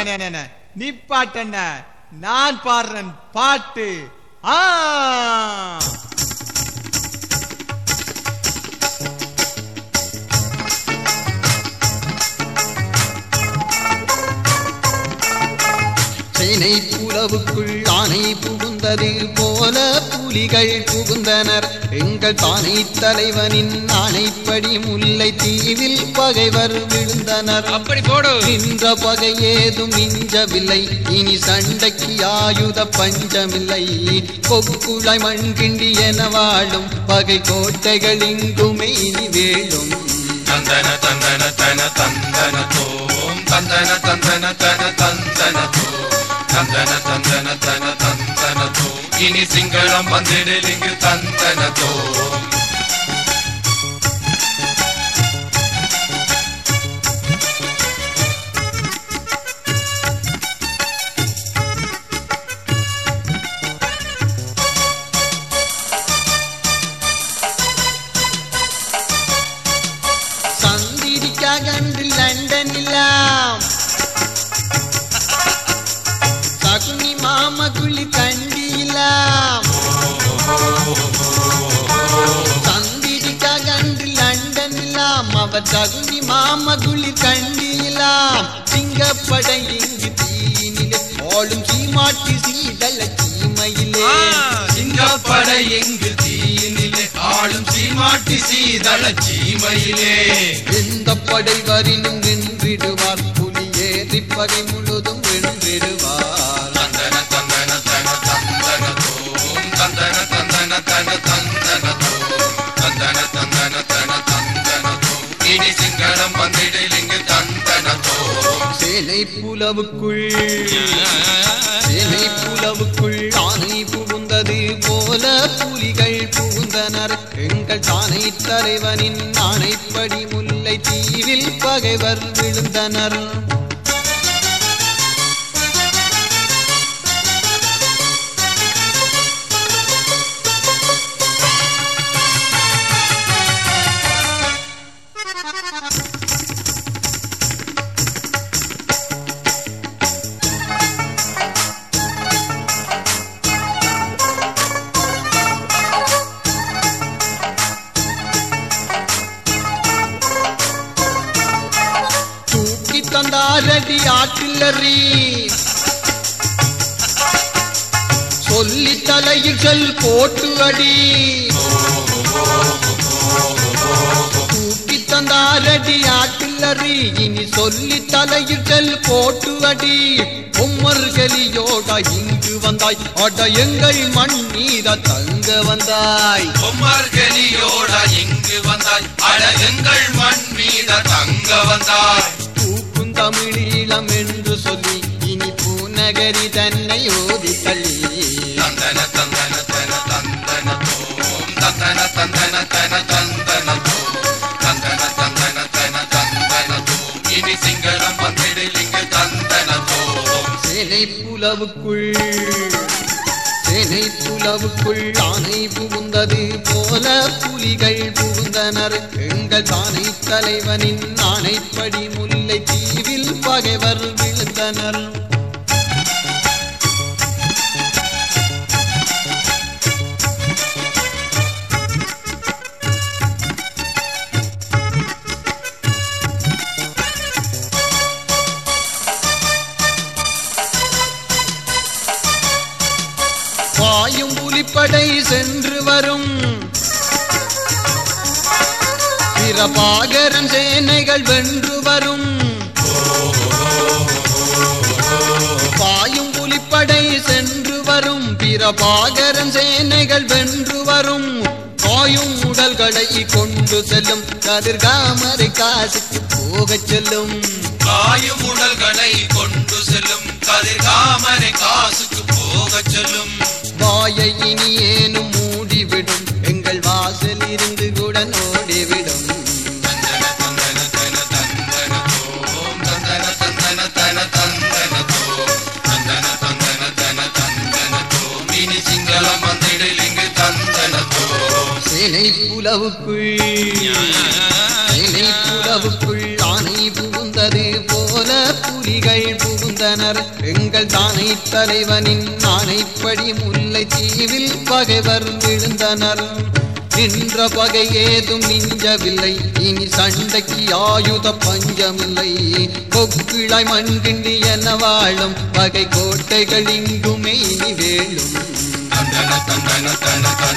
அண்ணே நீ பாட்டண்ண நான் பாடுறேன் பாட்டு ஆ சேனை புலவுக்குள் ஆணை புகுந்தது போல புலிகள் புகுந்தனர் எங்கள் தானை தலைவனின் ஆணைப்படி முல்லை தீவில் பகைவர் விழுந்தனர் அப்படி போடு நின்ற பகை ஏதும் மிஞ்சவில்லை இனி சண்டைக்கு ஆயுத பஞ்சமில்லை கொக்குழாய் மண்கிண்டி என வாழும் பகை கோட்டைகள் இங்குமே இனி வேளும் தந்தன தந்தன தன தந்தன தோம் தந்தன தந்தன தன தந்தன தோம் தந்தன தந்தன தன தந்தன தோம் இனி சிங்களம் வந்திடலிங்கு தந்தன தோம் சந்திரிக்காகன்று லண்டனிலாம் சகுனி மாமகுளி கண்டிலாம் சந்திரிக்காகன்று லண்டனிலாம் அவர் சகுனி மாமகுளி கண்டிலாம் சிங்கப்படை இங்கு தீனிலே ஆளும் சீமாட்டி சீதல சீமையிலே சிங்கப்படை எங்கு தீயினிலே ஆளும் சீமாட்டி சீதள சீமையிலே எந்த படை வரினும் நின்றிடுவார் புலியேறி பகை முழுதும் வென்றிடுவார் தந்தன தந்தன தன தந்தன தோம் தந்தன தந்தன தன தந்தன தோம் தந்தன தந்தன தன தந்தன தோம் இனி சிங்களம் வந்திடலிங்கு தந்தன தோம் சேனை புலவுக்குள் சேனை புலவுக்குள் ஆணை புகுந்தது போல புலிகள் புகுந்தனர் எங்கள் தானை தலைவனின் ஆணைப்படி முல்லை தீவில் பகைவர் விழுந்தனர் தூக்கி தந்தாரடி ஆட்டில்லறி சொல்லி தலையில் செல் போட்டு அடி தூக்கி தந்தாரடி ஆட்டில்லறி இனி சொல்லி தலையில் செல் போட்டு அடி பொம்மர்களியோட இங்கு வந்தாய் அட எங்கள் மண் மீத தங்க வந்தாய் பொம்மர்கலியோட இங்கு வந்தாய் அழகங்கள் மண் மீத தங்க வந்தாய் பூக்கும் தமிழீழம் என்று சொல்லி இனி பூநகரி தன்னை ஓதி தள்ளி தந்தன தந்தன தன தந்தன தோம் தந்தன தந்தன தன தந்தன தோம் தந்தன தந்தன தன தந்தன தோம் இனி சிங்களம் வந்திடலிங்கு தந்தன தோம் சேனை புலவுக்குள் சேனை புலவுக்குள் ஆணை புகுந்தது போல புலிகள் புகுந்தனர் எங்கள் தானை தலைவனின் ஆணைப்படி முல்லை தீவில் பகைவர் விழுந்தனர் பாயும் புலிப்படை சென்று வரும் பிரபாகரன் சேனைகள் வென்று வரும் பாயும் புலிப்படை சென்று வரும் பிரபாகரன் சேனைகள் வென்று வரும் பாயும் உடல்களை கொண்டு செல்லும் கதிர்காமரை காசுக்கு போகச் செல்லும் காயும் உடல்களை கொண்டு செல்லும் கதிர்காமரை காசுக்கு போகச் சொல்லும் வாயை இனி ஏனும் மூடிவிடும் எங்கள் வாசல் இருந்து கூட ஓடிவிடும் தந்தன தந்தன தன தந்தன தோம் தந்தன தந்தன தன தந்தன தோம் தந்தன தந்தன தன தந்தன தோம் இனி சிங்களம் வந்திடலிங்கு தந்தன தோம் சேனை புலவுக்குள் சேனை புலவுக்குள் ஆணை புகுந்தது போல புலிகள் புகுந்த விழுந்தனர் எங்கள் தானை தலைவனின் ஆணைப்படி முல்லை தீவில் பகைவர் விழுந்தனர் நின்ற பகை ஏதும் மிஞ்சவில்லை இனி சண்டைக்கு ஆயுத பஞ்சமில்லை கொக்கிழாய் மண்கிண்டி என வாழும் பகை கோட்டைகள் இங்குமே இனி வேளும் தந்தன தந்தன தன